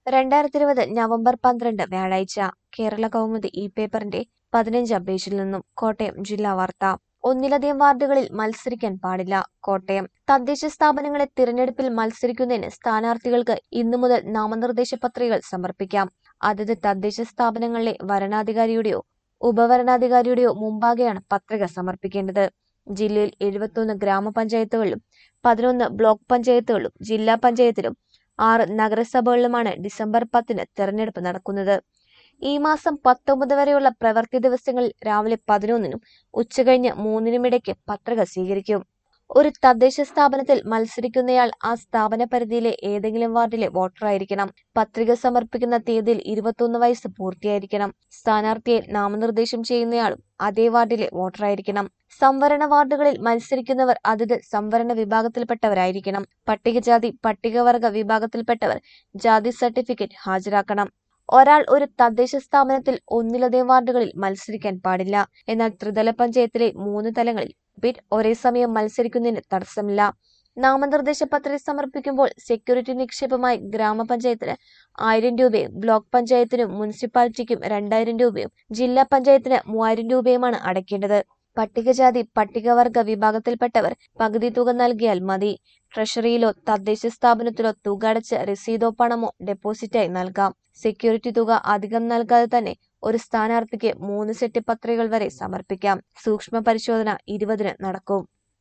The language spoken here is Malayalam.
രണ്ടായിരത്തി ഇരുപത് നവംബർ പന്ത്രണ്ട് വ്യാഴാഴ്ച കേരള കൗമുദി ഈ പേപ്പറിന്റെ പതിനഞ്ചാം പേജിൽ നിന്നും കോട്ടയം ജില്ലാ വാർത്ത ഒന്നിലധികം വാർഡുകളിൽ മത്സരിക്കാൻ പാടില്ല കോട്ടയം തദ്ദേശ സ്ഥാപനങ്ങളെ തിരഞ്ഞെടുപ്പിൽ മത്സരിക്കുന്നതിന് സ്ഥാനാർത്ഥികൾക്ക് ഇന്നു മുതൽ നാമനിർദ്ദേശ പത്രികകൾ സമർപ്പിക്കാം അതത് തദ്ദേശ സ്ഥാപനങ്ങളിലെ വരണാധികാരിയുടെയോ ഉപവരണാധികാരിയുടെയോ മുമ്പാകെയാണ് പത്രിക സമർപ്പിക്കേണ്ടത് ജില്ലയിൽ എഴുപത്തൊന്ന് ഗ്രാമപഞ്ചായത്തുകളിലും പതിനൊന്ന് ബ്ലോക്ക് പഞ്ചായത്തുകളിലും ജില്ലാ പഞ്ചായത്തിലും ആറ് നഗരസഭകളിലുമാണ് ഡിസംബർ പത്തിന് തെരഞ്ഞെടുപ്പ് നടക്കുന്നത് ഈ മാസം പത്തൊമ്പത് വരെയുള്ള പ്രവൃത്തി ദിവസങ്ങളിൽ രാവിലെ പതിനൊന്നിനും ഉച്ചകഴിഞ്ഞ് മൂന്നിനും ഇടയ്ക്ക് പത്രിക സ്വീകരിക്കും ഒരു തദ്ദേശ സ്ഥാപനത്തിൽ മത്സരിക്കുന്നയാൾ ആ സ്ഥാപന പരിധിയിലെ ഏതെങ്കിലും വാർഡിലെ വോട്ടറായിരിക്കണം പത്രിക സമർപ്പിക്കുന്ന തീയതിയിൽ ഇരുപത്തൊന്ന് വയസ്സ് പൂർത്തിയായിരിക്കണം സ്ഥാനാർത്ഥിയെ നാമനിർദ്ദേശം ചെയ്യുന്നയാളും അതേ വാർഡിലെ വോട്ടറായിരിക്കണം സംവരണ വാർഡുകളിൽ മത്സരിക്കുന്നവർ അതത് സംവരണ വിഭാഗത്തിൽപ്പെട്ടവരായിരിക്കണം പട്ടികജാതി പട്ടികവർഗ വിഭാഗത്തിൽപ്പെട്ടവർ ജാതി സർട്ടിഫിക്കറ്റ് ഹാജരാക്കണം ഒരാൾ ഒരു തദ്ദേശ സ്ഥാപനത്തിൽ ഒന്നിലധികം വാർഡുകളിൽ മത്സരിക്കാൻ പാടില്ല എന്നാൽ ത്രിതല പഞ്ചായത്തിലെ മൂന്ന് തലങ്ങളിൽ ബിഡ് ഒരേ സമയം മത്സരിക്കുന്നതിന് തടസ്സമില്ല നാമനിർദ്ദേശ പത്രിക സമർപ്പിക്കുമ്പോൾ സെക്യൂരിറ്റി നിക്ഷേപമായി ഗ്രാമപഞ്ചായത്തിന് ആയിരം രൂപയും ബ്ലോക്ക് പഞ്ചായത്തിനും മുനിസിപ്പാലിറ്റിക്കും രണ്ടായിരം രൂപയും ജില്ലാ പഞ്ചായത്തിന് മൂവായിരം രൂപയുമാണ് അടയ്ക്കേണ്ടത് പട്ടികജാതി പട്ടികവർഗ വിഭാഗത്തിൽപ്പെട്ടവർ പകുതി തുക നൽകിയാൽ മതി ട്രഷറിയിലോ തദ്ദേശ സ്ഥാപനത്തിലോ തുക അടച്ച് രസീതോ പണമോ ഡെപ്പോസിറ്റായി നൽകാം സെക്യൂരിറ്റി തുക അധികം നൽകാതെ തന്നെ ഒരു സ്ഥാനാർത്ഥിക്ക് മൂന്ന് സെറ്റ് പത്രികകൾ വരെ സമർപ്പിക്കാം സൂക്ഷ്മ പരിശോധന ഇരുപതിന് നടക്കും